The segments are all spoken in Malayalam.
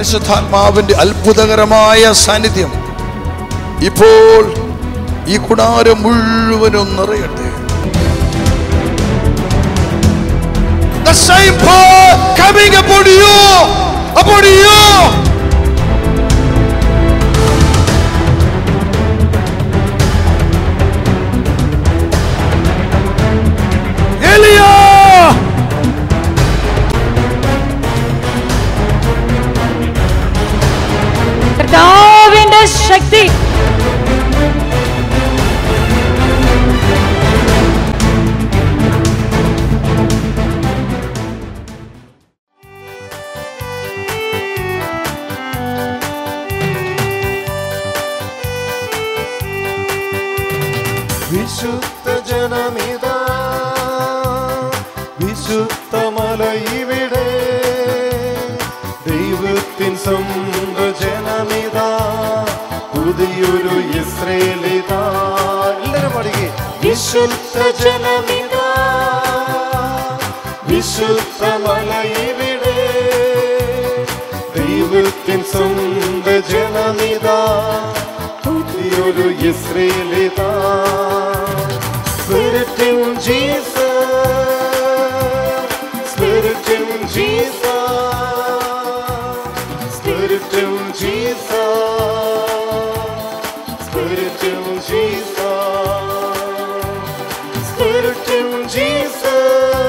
പരിശുദ്ധാത്മാവിന്റെ അത്ഭുതകരമായ സാന്നിധ്യം ഇപ്പോൾ ഈ കുടാരം മുഴുവനും നിറയട്ടെ The same power coming upon you, upon you. Elia! കർത്താവിന്റെ ശക്തി വിശുദ്ധ ജനമിതാ വിശുദ്ധ മലയിവിടെ ദൈവത്തിൻ സ്വന്ത ജനമിതാ പുതിയൊരു ഇസ്രേലിതാ എല്ലാവരും പാടുകെ വിശുദ്ധ ജനമിതാ വിശുദ്ധ മലയിവിടെ ദൈവത്തിൻ സ്വന്ത ജനമിതാ പുതിയൊരു ഇസ്രേലിതാ Spirit in Jesus Spirit in Jesus Spirit in Jesus Spirit in Jesus Spirit in Jesus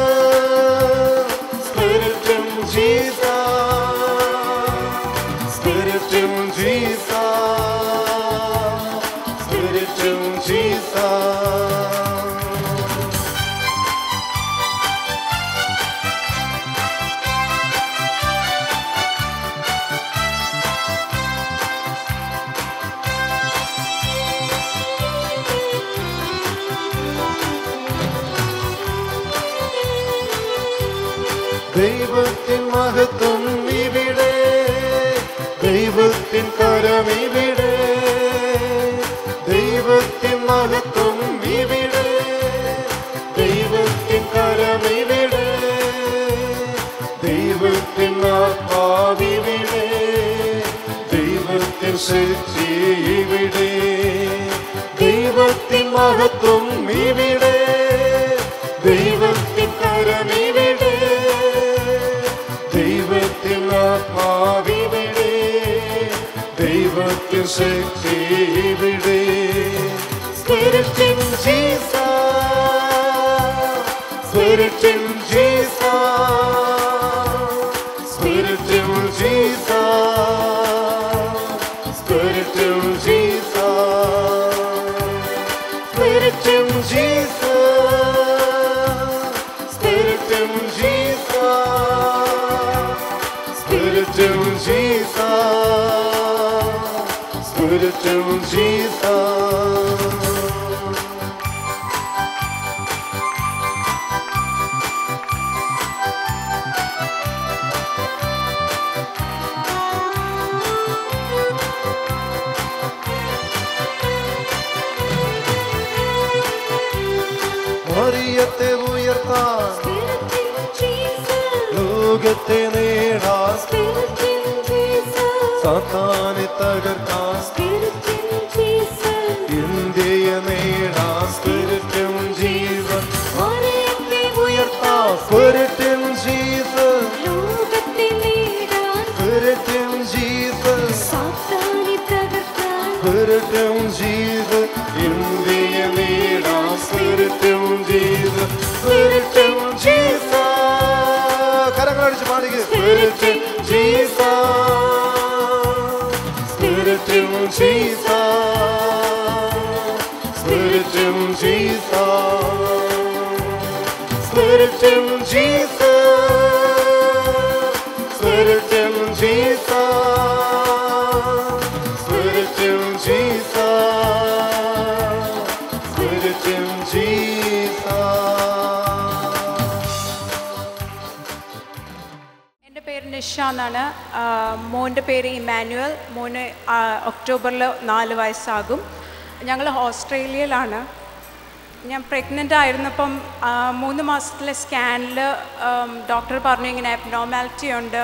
Spirit in Jesus Spirit in Jesus Spirit in Jesus ദൈവത്തിൻ മഹത്വം ഇവിടെ ദൈവത്തിൻ കരം ഇവിടെ ദൈവത്തിൻ മഹത്വം ഇവിടെ ദൈവത്തിൻ കരം ഇവിടെ ദൈവത്തിൻ ആത്മാവിവിടെ ദൈവത്തിൻ ശക്തി ഇവിടെ ദൈവത്തിൻ മഹത്വം ഇവിടെ ദൈവത്തിൻ കരം ഇവിടെ ദൈവത്തിൻ ആത്മാവിവിടെ ദൈവത്തിൻ ശക്തി ഇവിടെ Spirit in Jesus Spirit in Jesus Spirit in Jesus Spirit in Jesus Spirit in Jesus Spirit in Jesus Spirit in Jesus Spirit in Jesus മറിയത്തെ ഉയർത്താൻ ലോകത്തെ നേടാൻ സാത്താനെ തകർക്കാൻ ഇന്ത്യയെ നേടാൻ സ്പിരിറ്റും ജീവൻ ഉയർത്താൻ സ്പിരിറ്റും ജീവൻ സ്പിരിറ്റും ജീവൻ സ്പിരിറ്റും ജീവൻ ഇന്ത്യയെ നേടാൻ സ്പിരിറ്റും ജീവൻ സ്പിരിറ്റും ജീവൻ കരങ്ങളടിച്ച് പാടുക സ്പിരിറ്റും ജീവൻ സ്പിരിറ്റും ജീവൻ സ്പിരിറ്റും ജീവൻ സ്പിരിറ്റും ജീവൻ സ്പിരിറ്റും ജീവൻ സ്പിരിറ്റും ജീവൻ സ്പിരിറ്റും ജീവൻ എൻ്റെ പേര് നിഷ എന്നാണ് ആ, മോൻ്റെ പേര് ഇമാനുവൽ മോന് ആ, ഒക്ടോബറിൽ നാല് വയസ്സാകും ഞങ്ങൾ ഓസ്ട്രേലിയയിലാണ് ഞാൻ പ്രഗ്നൻ്റ് ആയിരുന്നപ്പം ആ, മൂന്ന് മാസത്തിലെ സ്കാനിൽ ഡോക്ടർ പറഞ്ഞു ഇങ്ങനെ അബ്നോർമാലിറ്റി ഉണ്ട്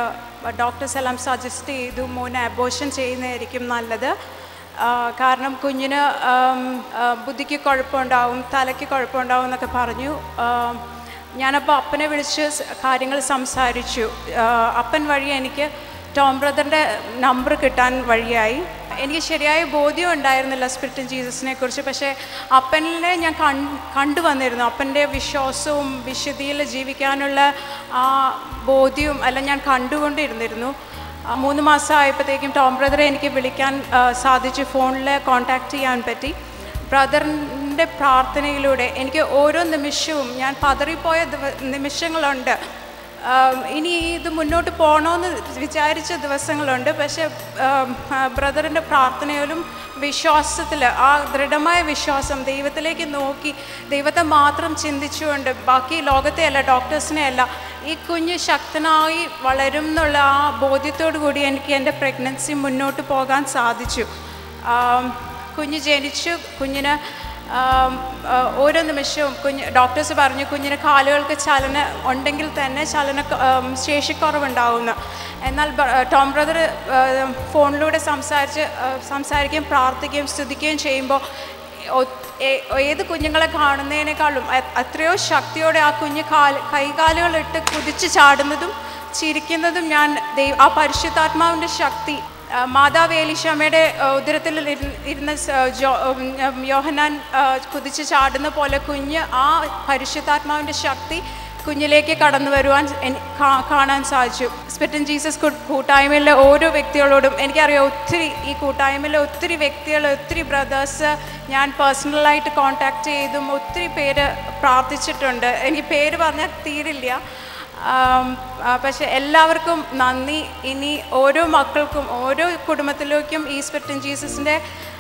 ഡോക്ടേഴ്സ് എല്ലാം സജസ്റ്റ് ചെയ്തു മോനെ അബോഷൻ ചെയ്യുന്നതായിരിക്കും നല്ലത് ആ, കാരണം കുഞ്ഞിന് ആം, ആ, ബുദ്ധിക്ക് കുഴപ്പമുണ്ടാവും തലയ്ക്ക് കുഴപ്പമുണ്ടാവും എന്നൊക്കെ പറഞ്ഞു ആം, ഞാനപ്പോൾ അപ്പനെ വിളിച്ച് സ് കാര്യങ്ങൾ സംസാരിച്ചു ആ, അപ്പൻ വഴി എനിക്ക് ടോം ബ്രദറിൻ്റെ നമ്പർ കിട്ടാൻ വഴിയായി എനിക്ക് ശരിയായ ബോധ്യം ഉണ്ടായിരുന്നില്ല സ്പിരിറ്റ് ജീസസിനെ കുറിച്ച് പക്ഷേ അപ്പനിലെ ഞാൻ കൺ കണ്ടുവന്നിരുന്നു അപ്പൻ്റെ വിശ്വാസവും വിശുദ്ധിയിൽ ജീവിക്കാനുള്ള ആ ബോധ്യവും എല്ലാം ഞാൻ കണ്ടുകൊണ്ടിരുന്നിരുന്നു ആ, മൂന്ന് മാസം ആയപ്പോഴത്തേക്കും ടോം ബ്രദറെ എനിക്ക് വിളിക്കാൻ ആ, സാധിച്ചു ഫോണിൽ കോൺടാക്റ്റ് ചെയ്യാൻ പറ്റി ബ്രദറിൻ്റെ പ്രാർത്ഥനയിലൂടെ എനിക്ക് ഓരോ നിമിഷവും ഞാൻ പതറിപ്പോയ ദിവ നിമിഷങ്ങളുണ്ട് ആം, ഇനി ഇത് മുന്നോട്ട് പോകണമെന്ന് വിചാരിച്ച ദിവസങ്ങളുണ്ട് പക്ഷേ ബ്രദറിൻ്റെ പ്രാർത്ഥനയിലും വിശ്വാസത്തിൽ ആ ദൃഢമായ വിശ്വാസം ദൈവത്തിലേക്ക് നോക്കി ദൈവത്തെ മാത്രം ചിന്തിച്ചുകൊണ്ട് ബാക്കി ലോകത്തെ അല്ല ഡോക്ടേഴ്സിനെ അല്ല ഈ കുഞ്ഞ് ശക്തനായി വളരും എന്നുള്ള ആ ബോധ്യത്തോടു കൂടി എനിക്ക് എൻ്റെ പ്രഗ്നൻസി മുന്നോട്ട് പോകാൻ സാധിച്ചു ആം, കുഞ്ഞ് ജനിച്ചു കുഞ്ഞിന് ആം, ആ, ഓരോ നിമിഷവും കുഞ്ഞ് ഡോക്ടേഴ്സ് പറഞ്ഞു കുഞ്ഞിന് കാലുകൾക്ക് ചലന ഉണ്ടെങ്കിൽ തന്നെ ചലന ആം, ശേഷിക്കുറവുണ്ടാവുമെന്ന് എന്നാൽ ബ- ടോം ബ്രദർ ഫോണിലൂടെ സംസാരിച്ച് ആ, സംസാരിക്കുകയും പ്രാർത്ഥിക്കുകയും സ്തുതിക്കുകയും ചെയ്യുമ്പോൾ ഒ- ഏ- ഏത് കുഞ്ഞുങ്ങളെ കാണുന്നതിനേക്കാളും അ- എത്രയോ ശക്തിയോടെ ആ കുഞ്ഞ് കാൽ കൈകാലുകളിട്ട് കുതിച്ച് ചാടുന്നതും ചിരിക്കുന്നതും ഞാൻ ദൈവ ആ പരിശുദ്ധാത്മാവിൻ്റെ ശക്തി ആ, മാതാവ് ഏലിശാമയുടെ ആ, ഉദരത്തിൽ ഇരുന്ന് ഇരുന്ന സ- ജോ ഉം, ഉം, യോഹന്നാൻ ആ, കുതിച്ച് ചാടുന്ന പോലെ കുഞ്ഞ് ആ പരിശുദ്ധാത്മാവിൻ്റെ ശക്തി കുഞ്ഞിലേക്ക് കടന്നു വരുവാൻ എനി- കാ- കാണാൻ സാധിച്ചു സ്പിറ്റൻ ജീസസ് കൂ- കൂട്ടായ്മയിലെ ഓരോ വ്യക്തികളോടും എനിക്കറിയാം ഒത്തിരി ഈ കൂട്ടായ്മയിലെ ഒത്തിരി വ്യക്തികൾ ഒത്തിരി ബ്രദേഴ്സ് ഞാൻ പേഴ്സണലായിട്ട് കോണ്ടാക്ട് ചെയ്തും ഒത്തിരി പേര് പ്രാർത്ഥിച്ചിട്ടുണ്ട് എനിക്ക് പേര് പറഞ്ഞാൽ തീരില്ല ആം, ആ, പക്ഷെ എല്ലാവർക്കും നന്ദി ഇനി ഓരോ മക്കൾക്കും ഓരോ കുടുംബത്തിലേക്കും ഈ സ്പിറ്റൻ ജീസസിൻ്റെ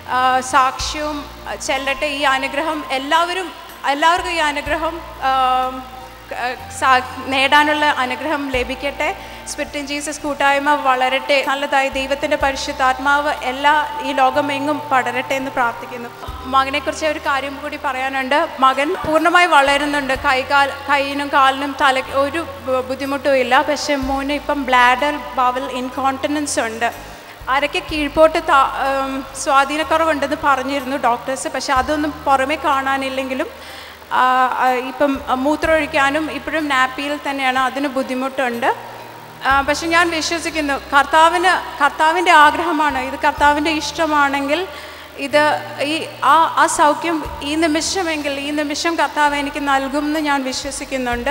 സാക്ഷ്യവും ആ, ചെല്ലട്ടെ ഈ അനുഗ്രഹം എല്ലാവരും എല്ലാവർക്കും ഈ അനുഗ്രഹം ആം, ക- സാ- നേടാനുള്ള അനുഗ്രഹം ലഭിക്കട്ടെ സ്പിരിറ്റിൻ ജീസസ് കൂട്ടായ്മ വളരട്ടെ നല്ലതായി ദൈവത്തിൻ്റെ പരിശുദ്ധാത്മാവ് എല്ലാ ഈ ലോകമെങ്ങും പടരട്ടെ എന്ന് പ്രാർത്ഥിക്കുന്നു മകനെക്കുറിച്ച് ഒരു കാര്യം കൂടി പറയാനുണ്ട് മകൻ പൂർണ്ണമായി വളരുന്നുണ്ട് കൈകാൽ കൈയിനും കാലിനും തല ഒരു ബു- ബുദ്ധിമുട്ടും ഇല്ല പക്ഷേ മോന് ഇപ്പം ബ്ലാഡർ ബവൽ ഇൻകോണ്ടിനൻസ് ഉണ്ട് അരയ്ക്ക് കീഴ്പോട്ട് താ ഉം, സ്വാധീനക്കുറവുണ്ടെന്ന് പറഞ്ഞിരുന്നു ഡോക്ടേഴ്സ് പക്ഷെ അതൊന്നും പുറമേ കാണാനില്ലെങ്കിലും ആ, ആ, ഇപ്പം മൂത്രമൊഴിക്കാനും ഇപ്പോഴും നാപ്പിയിൽ തന്നെയാണ് അതിന് ബുദ്ധിമുട്ടുണ്ട് ആ, പക്ഷെ ഞാൻ വിശ്വസിക്കുന്നു കർത്താവിന് കർത്താവിൻ്റെ ആഗ്രഹമാണ് ഇത് കർത്താവിൻ്റെ ഇഷ്ടമാണെങ്കിൽ ഇത് ഈ ആ ആ സൗഖ്യം ഈ നിമിഷമെങ്കിൽ ഈ നിമിഷം കർത്താവ് എനിക്ക് നൽകുമെന്ന് ഞാൻ വിശ്വസിക്കുന്നുണ്ട്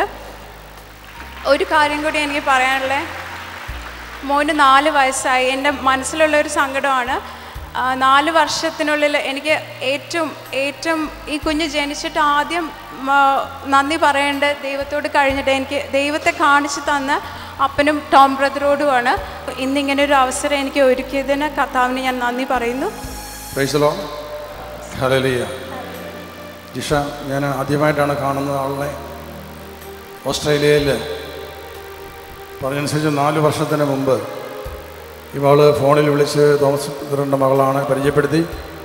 ഒരു കാര്യം കൂടി എനിക്ക് പറയാനുള്ളത് മോന് നാല് വയസ്സായി എൻ്റെ മനസ്സിലുള്ള ഒരു സങ്കടമാണ് ആ, നാല് വർഷത്തിനുള്ളിൽ എനിക്ക് ഏറ്റവും ഏറ്റവും ഈ കുഞ്ഞ് ജനിച്ചിട്ട് ആദ്യം മ, നന്ദി പറയേണ്ട ദൈവത്തോട് കഴിഞ്ഞിട്ട് എനിക്ക് ദൈവത്തെ കാണിച്ചു തന്ന അപ്പനും ടോം ബ്രദറോടുമാണ് ഇന്നിങ്ങനെ ഒരു അവസരം എനിക്ക് ഒരുക്കിയതിന് കർത്താവിന് ഞാൻ നന്ദി പറയുന്നു പ്രൈസലോ ഹലലിയ ജിഷ ഞാൻ ആദ്യമായിട്ടാണ് കാണുന്നത് ആളിനെ ഓസ്ട്രേലിയയിൽ പറഞ്ഞനുസരിച്ച് നാല് വർഷത്തിന് മുമ്പ് ഈ മകള് ഫോണിൽ വിളിച്ച് തോമസ് ബ്രദറിൻ്റെ മകളാണ് പരിചയപ്പെടുത്തി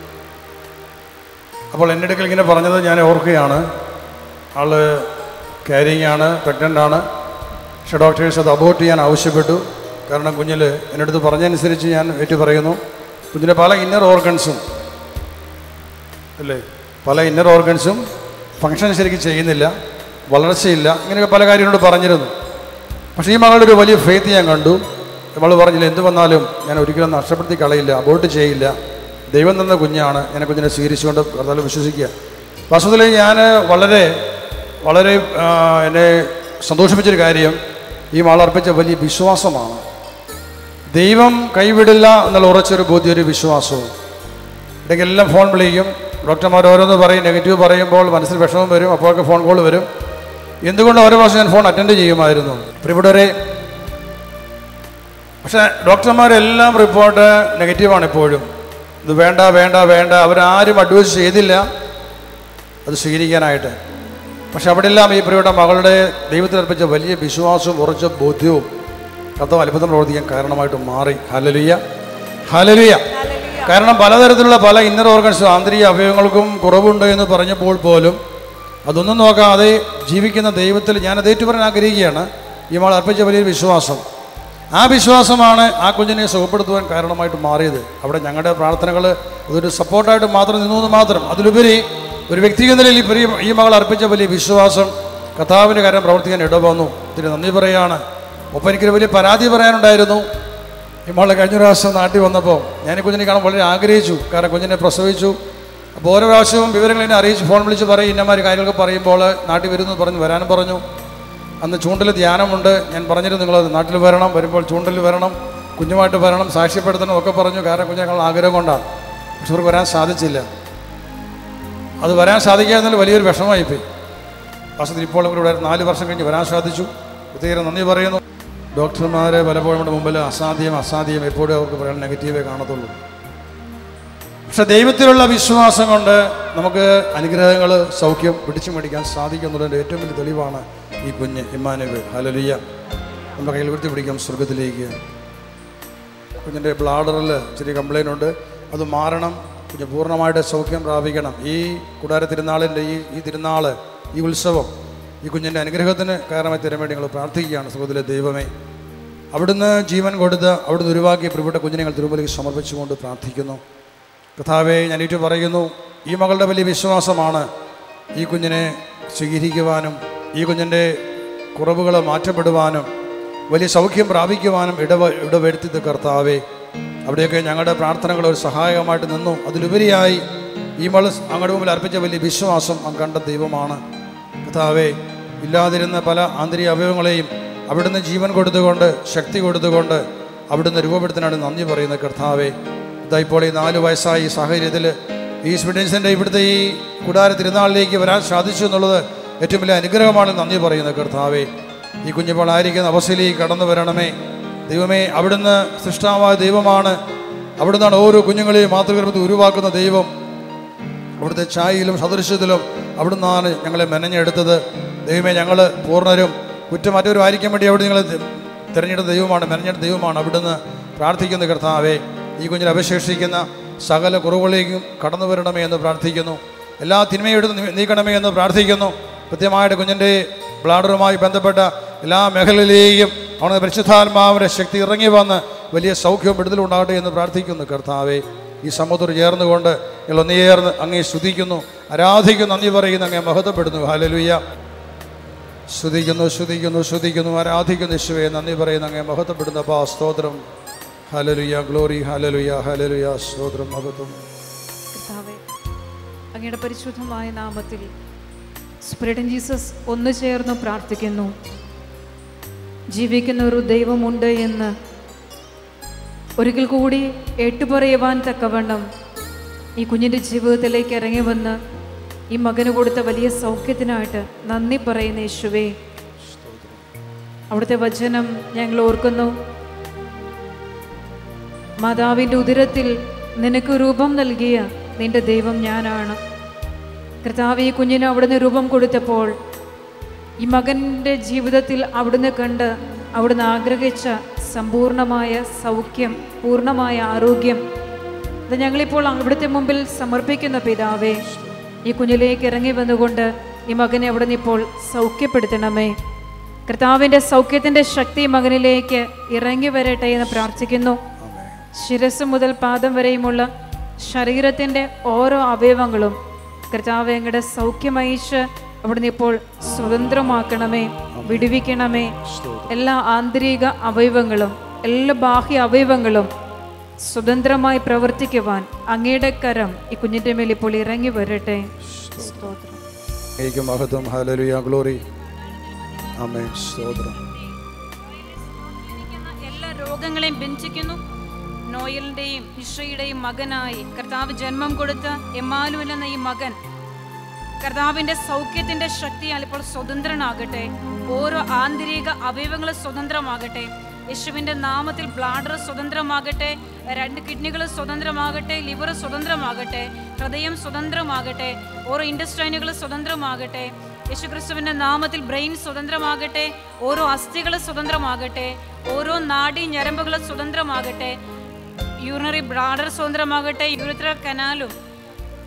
അപ്പോൾ എൻ്റെ അടുക്കൽ ഇങ്ങനെ പറഞ്ഞത് ഞാൻ ഓർക്കുകയാണ് ആള് ക്യാരിങ് ആണ് പ്രഗ്നൻ്റ് ആണ് പക്ഷേ ഡോക്ടേഴ്സ് അത് അബോർട്ട് ചെയ്യാൻ ആവശ്യപ്പെട്ടു കാരണം കുഞ്ഞിൽ എൻ്റെ അടുത്ത് പറഞ്ഞതനുസരിച്ച് ഞാൻ ഏറ്റു പറയുന്നു കുഞ്ഞിൻ്റെ പല ഇന്നർ ഓർഗൻസും അല്ലേ പല ഇന്നർ ഓർഗൻസും ഫങ്ഷൻ ശരിക്കും ചെയ്യുന്നില്ല വളർച്ചയില്ല ഇങ്ങനെയൊക്കെ പല കാര്യങ്ങളോട് പറഞ്ഞിരുന്നു പക്ഷേ ഈ മകളുടെ ഒരു വലിയ ഫെയ്ത്ത് ഞാൻ കണ്ടു നമ്മൾ പറഞ്ഞില്ല എന്ത് വന്നാലും ഞാൻ ഒരിക്കലും നഷ്ടപ്പെടുത്തി കളയില്ല അബോട്ട് ചെയ്യില്ല ദൈവം തന്ന കുഞ്ഞാണ് ഞാൻ കുഞ്ഞിനെ സ്വീകരിച്ചുകൊണ്ട് കർത്താവ് വിശ്വസിക്കുക വാസ്തവത്തിൽ ഞാൻ വളരെ വളരെ ആ, എന്നെ സന്തോഷിപ്പിച്ചൊരു കാര്യം ഈ മകളർപ്പിച്ച വലിയ വിശ്വാസമാണ് ദൈവം കൈവിടില്ല എന്നുള്ള ഉറച്ചൊരു ബോധ്യം ഒരു വിശ്വാസവും ഇടയ്ക്ക് എല്ലാം ഫോൺ വിളിക്കും ഡോക്ടർമാർ ഓരോന്ന് പറയും നെഗറ്റീവ് പറയുമ്പോൾ മനസ്സിൽ വിഷമം വരും അപ്പോഴൊക്കെ ഫോൺ കോൾ വരും എന്തുകൊണ്ട് ഓരോ പ്രാവശ്യം ഞാൻ ഫോൺ അറ്റൻഡ് ചെയ്യുമായിരുന്നു പ്രിയപ്പെട്ടവരെ പക്ഷേ ഡോക്ടർമാരെല്ലാം റിപ്പോർട്ട് നെഗറ്റീവാണ് ഇപ്പോഴും ഇത് വേണ്ട വേണ്ട വേണ്ട അവരാരും അഡ്വൈസ് ചെയ്തില്ല അത് സ്വീകരിക്കാനായിട്ട് പക്ഷെ അവിടെയെല്ലാം ഈ പ്രിയപ്പെട്ട മകളുടെ ദൈവത്തിൽ അർപ്പിച്ച വലിയ വിശ്വാസവും ഉറച്ച ബോധ്യവും കർത്താവ് അത്ഭുതം പ്രവർത്തിക്കാൻ കാരണമായിട്ട് മാറി ഹലലിയ ഹലലിയ കാരണം പലതരത്തിലുള്ള പല ഇന്നർ ഓർഗൻസും ആന്തരിക അവയവങ്ങൾക്കും കുറവുണ്ട് എന്ന് പറഞ്ഞപ്പോൾ പോലും അതൊന്നും നോക്കാതെ ജീവിക്കുന്ന ദൈവത്തിൽ ഞാൻ അത് ഏറ്റുപറയാൻ ആഗ്രഹിക്കുകയാണ് ഈ മകൾ അർപ്പിച്ച വലിയൊരു വിശ്വാസം ആ വിശ്വാസമാണ് ആ കുഞ്ഞിനെ സുഖപ്പെടുത്തുവാൻ കാരണമായിട്ട് മാറിയത് അവിടെ ഞങ്ങളുടെ പ്രാർത്ഥനകൾ അതൊരു സപ്പോർട്ടായിട്ട് മാത്രം നിന്നു എന്ന് മാത്രം അതിലുപരി ഒരു വ്യക്തിഗത നിലയിൽ ഈ പ്രിയ ഈ മകൾ അർപ്പിച്ച വലിയ വിശ്വാസം കഥാവിൻ്റെ കാര്യം പ്രവർത്തിക്കാൻ ഇടവന്നു ഇതിന് നന്ദി പറയുകയാണ് ഒപ്പം എനിക്കൊരു വലിയ പരാതി പറയാനുണ്ടായിരുന്നു ഈ മോളെ കഴിഞ്ഞ പ്രാവശ്യം നാട്ടിൽ വന്നപ്പോൾ ഞാൻ ഈ കുഞ്ഞിനെ കാണാൻ വളരെ ആഗ്രഹിച്ചു കാരണം കുഞ്ഞിനെ പ്രസവിച്ചു അപ്പോൾ ഓരോ പ്രാവശ്യവും വിവരങ്ങൾ എന്നെ അറിയിച്ച് ഫോൺ വിളിച്ച് പറയും ഇന്നമാതിരി കാര്യങ്ങളൊക്കെ പറയുമ്പോൾ നാട്ടിൽ വരുന്നു പറഞ്ഞ് വരാനും പറഞ്ഞു അന്ന് ചൂണ്ടൽ ധ്യാനമുണ്ട് ഞാൻ പറഞ്ഞിരുന്നു നിങ്ങൾ നാട്ടിൽ വരണം വരുമ്പോൾ ചൂണ്ടൽ വരണം കുഞ്ഞുമായിട്ട് വരണം സാക്ഷ്യപ്പെടുത്തണം ഒക്കെ പറഞ്ഞു കാരണം കുഞ്ഞിനെ ആഗ്രഹം കൊണ്ടാണ് പക്ഷെ അവർക്ക് വരാൻ സാധിച്ചില്ല അത് വരാൻ സാധിക്കാത്തതിൽ വലിയൊരു വിഷമമായിപ്പോയി വാസ്തവത്തിൽ ഇപ്പോൾ ഇവിടെ ഒരു നാല് വർഷം കഴിഞ്ഞ് വരാൻ സാധിച്ചു പ്രത്യേകം നന്ദി പറയുന്നു ഡോക്ടർമാരെ പലപ്പോഴും നമ്മുടെ മുമ്പിൽ അസാധ്യം അസാധ്യം എപ്പോഴും അവർക്ക് പറയാൻ നെഗറ്റീവേ കാണത്തുള്ളൂ പക്ഷെ ദൈവത്തിലുള്ള വിശ്വാസം കൊണ്ട് നമുക്ക് അനുഗ്രഹങ്ങൾ സൗഖ്യം പിടിച്ചു മേടിക്കാൻ സാധിക്കും എന്നുള്ളതിൻ്റെ ഏറ്റവും വലിയ തെളിവാണ് ഈ കുഞ്ഞ് ഇമ്മാനുവൽ ഹലലിയ നമ്മുടെ കയ്യിൽ ഉയർത്തി പിടിക്കാം സ്വർഗത്തിലേക്ക് കുഞ്ഞിൻ്റെ ബ്ലാഡറിൽ ഇച്ചിരി കംപ്ലൈൻ്റ് ഉണ്ട് അത് മാറണം കുഞ്ഞ് പൂർണ്ണമായിട്ട് സൗഖ്യം പ്രാപിക്കണം ഈ കുടാര തിരുനാളിൻ്റെ ഈ ഈ തിരുനാൾ ഈ ഉത്സവം ഈ കുഞ്ഞിൻ്റെ അനുഗ്രഹത്തിന് കാരണമായി തരാൻ വേണ്ടി ഞങ്ങൾ പ്രാർത്ഥിക്കുകയാണ് സുഖത്തിലെ ദൈവമേ അവിടുന്ന് ജീവൻ കൊടുത്ത് അവിടുന്ന് ഉരുവാക്കിയ പ്രിയപ്പെട്ട കുഞ്ഞിനെ ഞങ്ങൾ തിരുമലയ്ക്ക് സമർപ്പിച്ചുകൊണ്ട് പ്രാർത്ഥിക്കുന്നു കഥാവെ ഞാൻ ഏറ്റു പറയുന്നു ഈ മകളുടെ വലിയ വിശ്വാസമാണ് ഈ കുഞ്ഞിനെ സ്വീകരിക്കുവാനും ഈ കുഞ്ഞിൻ്റെ കുറവുകൾ മാറ്റപ്പെടുവാനും വലിയ സൗഖ്യം പ്രാപിക്കുവാനും ഇടവ ഇടവരുത്തിയത് കർത്താവേ അവിടെയൊക്കെ ഞങ്ങളുടെ പ്രാർത്ഥനകൾ ഒരു സഹായകമായിട്ട് നിന്നു അതിലുപരിയായി ഈ മകൾ അങ്ങയുടെ മുമ്പിൽ അർപ്പിച്ച വലിയ വിശ്വാസം അങ്ങ് കണ്ട ദൈവമാണ് കർത്താവേ ഇല്ലാതിരുന്ന പല ആന്തരിക അവയവങ്ങളെയും അവിടുന്ന് ജീവൻ കൊടുത്തുകൊണ്ട് ശക്തി കൊടുത്തുകൊണ്ട് അവിടുന്ന് രൂപപ്പെടുത്താനാണ് നന്ദി പറയുന്നത് കർത്താവേ ഇതാ ഇപ്പോൾ ഈ നാല് വയസ്സായ ഈ സാഹചര്യത്തിൽ ഈ സ്റ്റുഡൻസിൻ്റെ ഇവിടുത്തെ ഈ കുടാര തിരുനാളിലേക്ക് വരാൻ സാധിച്ചു എന്നുള്ളത് ഏറ്റവും വലിയ അനുഗ്രഹമാണ് നന്ദി പറയുന്നത് കർത്താവേ ഈ കുഞ്ഞുപ്പോൾ ആയിരിക്കുന്ന അവസ്ഥയിലേക്ക് കടന്നു വരണമേ ദൈവമേ അവിടുന്ന് സൃഷ്ടാവായ ദൈവമാണ് അവിടുന്നാണ് ഓരോ കുഞ്ഞുങ്ങളെയും മാതൃകർമ്മത്തിൽ ഉരുവാക്കുന്ന ദൈവം അവിടുത്തെ ഛായയിലും സദൃശ്യത്തിലും അവിടുന്നാണ് ഞങ്ങളെ മെനഞ്ഞെടുത്തത് ദൈവമേ ഞങ്ങൾ പൂർണ്ണരും കുറ്റമറ്റവരും ആയിരിക്കാൻ വേണ്ടി അവിടെ നിങ്ങൾ തിരഞ്ഞെടുത്ത ദൈവമാണ് മെനഞ്ഞെടുത്ത ദൈവമാണ് അവിടുന്ന് പ്രാർത്ഥിക്കുന്ന കർത്താവേ ഈ കുഞ്ഞിൽ അവശേഷിക്കുന്ന സകല കുറവുകളിലേക്കും കടന്നു വരണമേ എന്ന് പ്രാർത്ഥിക്കുന്നു എല്ലാ തിന്മയും എടുത്ത് നീ- നീക്കണമേ എന്ന് പ്രാർത്ഥിക്കുന്നു കൃത്യമായിട്ട് കുഞ്ഞിൻ്റെ ബ്ലാഡറുമായി ബന്ധപ്പെട്ട എല്ലാ മേഖലയിലെയും അവന് പരിശുദ്ധാത്മാവിൻ്റെ ശക്തി ഇറങ്ങി വന്ന് വലിയ സൗഖ്യവും വിടുതലും ഉണ്ടാകട്ടെ എന്ന് പ്രാർത്ഥിക്കുന്നു കർത്താവേ ഈ സമൂഹത്തോട് ചേർന്നുകൊണ്ട് ഞങ്ങൾ ഒന്നേർന്ന് അങ്ങേ സ്തുതിക്കുന്നു ആരാധിക്കുന്നു നന്ദി പറയുന്നു അങ്ങേ മഹത്വപ്പെടുന്നു ഹലലുയ്യ സ്തുതിക്കുന്നു സ്തുതിക്കുന്നു സ്തുതിക്കുന്നു ആരാധിക്കുന്നു യേശുവേ നന്ദി പറയുന്നു അങ്ങേ മഹത്വപ്പെടുന്ന പാ സ്തോത്രം ഹലലുയ ഗ്ലോറി ഹലലുയ ഹലലുയ സ്തോത്രം മഹത്വം കർത്താവേ അങ്ങയുടെ പരിശുദ്ധമായ നാമത്തിൽ സ്പിരിറ്റൻ ജീസസ് ഒന്നു ചേർന്ന് പ്രാർത്ഥിക്കുന്നു ജീവിക്കുന്ന ഒരു ദൈവമുണ്ട് എന്ന് ഒരിക്കൽ കൂടി ഏറ്റുപറയുവാൻ തക്കവണ്ണം ഈ കുഞ്ഞിൻ്റെ ജീവിതത്തിലേക്ക് ഇറങ്ങി വന്ന് ഈ മകന് കൊടുത്ത വലിയ സൗഖ്യത്തിനായിട്ട് നന്ദി പറയുന്ന യേശുവേ അവിടുത്തെ വചനം ഞങ്ങൾ ഓർക്കുന്നു മാതാവിൻ്റെ ഉദരത്തിൽ നിനക്ക് രൂപം നൽകിയ നിന്റെ ദൈവം ഞാനാണ് കർത്താവ് ഈ കുഞ്ഞിന് അവിടുന്ന് രൂപം കൊടുത്തപ്പോൾ ഈ മകൻ്റെ ജീവിതത്തിൽ അവിടുന്ന് കണ്ട് അവിടുന്ന് ആഗ്രഹിച്ച സമ്പൂർണമായ സൗഖ്യം പൂർണ്ണമായ ആരോഗ്യം ഇത് ഞങ്ങളിപ്പോൾ അവിടുത്തെ മുമ്പിൽ സമർപ്പിക്കുന്ന പിതാവേ ഈ കുഞ്ഞിലേക്ക് ഇറങ്ങി വന്നുകൊണ്ട് ഈ മകനെ അവിടുന്ന് ഇപ്പോൾ സൗഖ്യപ്പെടുത്തണമേ കർത്താവിൻ്റെ സൗഖ്യത്തിൻ്റെ ശക്തി മകനിലേക്ക് ഇറങ്ങി വരട്ടെ എന്ന് പ്രാർത്ഥിക്കുന്നു ശിരസ് മുതൽ പാദം വരെയുമുള്ള ശരീരത്തിൻ്റെ ഓരോ അവയവങ്ങളും കർത്താവ് ഞങ്ങളുടെ സൗഖ്യമയച്ച് അവിടുന്ന് ഇപ്പോൾ സ്വതന്ത്രമാക്കണമേ വിടുവിക്കണമേ എല്ലാ ആന്തരിക അവയവങ്ങളും എല്ലാ ബാഹ്യ അവയവങ്ങളും സ്വതന്ത്രമായി പ്രവർത്തിക്കുവാൻ അങ്ങയുടെ കരം ഈ കുഞ്ഞിൻ്റെ മേൽ ഇപ്പോൾ ഇറങ്ങി വരട്ടെ സ്തോത്രം എനിക്ക് മഹത്വം ഹലലുയ ഗ്ലോറി ആമേ സ്തോത്രം ഇരിക്കുന്ന എല്ലാ രോഗങ്ങളെയും ബന്ധിക്കുന്നു നോയലിന്റെയും ഹിഷയുടെയും മകനായി കർത്താവ് ജന്മം കൊടുത്ത എമാനുവൽ എന്ന ഈ മകൻ കർത്താവിന്റെ സൗഖ്യത്തിന്റെ ശക്തിയാൽ ഇപ്പോൾ സ്വതന്ത്രനാകട്ടെ ഓരോ ആന്തരിക അവയവങ്ങൾ സ്വതന്ത്രമാകട്ടെ യേശുവിന്റെ നാമത്തിൽ ബ്ലാഡർ സ്വതന്ത്രമാകട്ടെ രണ്ട് കിഡ്നികൾ സ്വതന്ത്രമാകട്ടെ ലിവർ സ്വതന്ത്രമാകട്ടെ ഹൃദയം സ്വതന്ത്രമാകട്ടെ ഓരോ ഇൻഡസ്ട്രൈനുകൾ സ്വതന്ത്രമാകട്ടെ യേശുക്രിസ്തുവിന്റെ നാമത്തിൽ ബ്രെയിൻ സ്വതന്ത്രമാകട്ടെ ഓരോ അസ്ഥികൾ സ്വതന്ത്രമാകട്ടെ ഓരോ നാഡി ഞരമ്പുകൾ സ്വതന്ത്രമാകട്ടെ യൂറിനറി ബ്ലാഡർ സ്വതന്ത്രമാകട്ടെ യൂറിത്ര കനാലും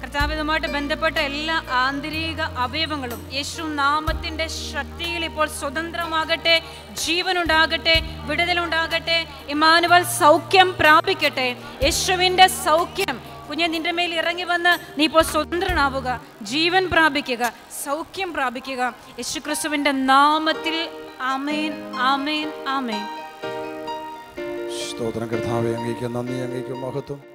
കർത്താവ് ഇതുമായിട്ട് ബന്ധപ്പെട്ട എല്ലാ ആന്തരിക അവയവങ്ങളും യേശു നാമത്തിന്റെ ശക്തിയിൽ ഇപ്പോൾ സ്വതന്ത്രമാകട്ടെ ജീവനുണ്ടാകട്ടെ വിടുതലുണ്ടാകട്ടെ ഇമാനുവൽ സൗഖ്യം പ്രാപിക്കട്ടെ യേശുവിന്റെ സൗഖ്യം കുഞ്ഞെ നിന്റെ മേൽ ഇറങ്ങി വന്ന് നീ ഇപ്പോൾ സ്വതന്ത്രനാവുക ജീവൻ പ്രാപിക്കുക സൗഖ്യം പ്രാപിക്കുക യേശുക്രിസ്തുവിന്റെ നാമത്തിൽ ആമേൻ ആമേൻ ആമേൻ സ്തോത്രം കർത്താവെ അങ്ങേക്ക് നന്ദി അങ്ങേക്ക് മഹത്വം